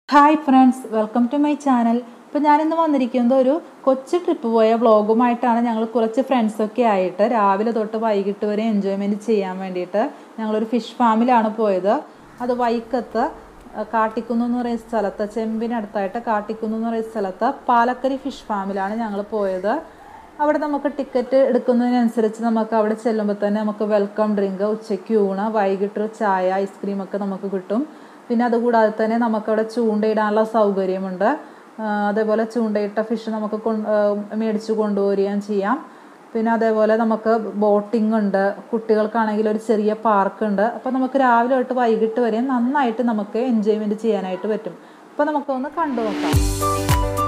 hi friends welcome to my channel ഇപ്പോൾ ഞാനിന്ന് വന്നിരിക്കുന്നത് ഒരു കൊച്ചു ട്രിപ്പ് പോയ വ്ളോഗുമായിട്ടാണ് ഞങ്ങൾ കുറച്ച് ഫ്രണ്ട്സൊക്കെ ആയിട്ട് രാവിലെ തൊട്ട് വൈകിട്ട് വരെ എൻജോയ്മെൻറ്റ് ചെയ്യാൻ വേണ്ടിയിട്ട് ഞങ്ങളൊരു ഫിഷ് ഫാമിലാണ് പോയത് അത് വൈക്കത്ത് അഹ് കാട്ടിക്കുന്ന് എന്ന് പറയുന്ന സ്ഥലത്ത് ചെമ്പിനടുത്തായിട്ട് കാട്ടിക്കുന്ന് എന്ന് പറയുന്ന സ്ഥലത്ത് പാലക്കരി ഫിഷ് ഫാമിലാണ് ഞങ്ങൾ പോയത് അവിടെ നമുക്ക് ടിക്കറ്റ് എടുക്കുന്നതിനനുസരിച്ച് നമുക്ക് അവിടെ ചെല്ലുമ്പോൾ തന്നെ നമുക്ക് വെൽക്കം ഡ്രിങ്ക് ഉച്ചയ്ക്ക് ഊണ് വൈകിട്ട് ചായ ഐസ്ക്രീം ഒക്കെ നമുക്ക് കിട്ടും പിന്നെ അതുകൂടാതെ തന്നെ നമുക്കവിടെ ചൂണ്ടയിടാനുള്ള സൗകര്യമുണ്ട് ആ, അതേപോലെ ചൂണ്ടയിട്ട ഫിഷ് നമുക്ക് കൊണ്ട് മേടിച്ച് കൊണ്ടുവരികയും ചെയ്യാം പിന്നെ അതേപോലെ നമുക്ക് ബോട്ടിംഗ് ഉണ്ട് കുട്ടികൾക്കാണെങ്കിൽ ഒരു ചെറിയ പാർക്ക് ഉണ്ട് അപ്പോൾ നമുക്ക് രാവിലെ തൊട്ട് വൈകിട്ട് വരെ നന്നായിട്ട് നമുക്ക് എൻജോയ്മെൻറ്റ് ചെയ്യാനായിട്ട് പറ്റും അപ്പോൾ നമുക്കൊന്ന് കണ്ടു നോക്കാം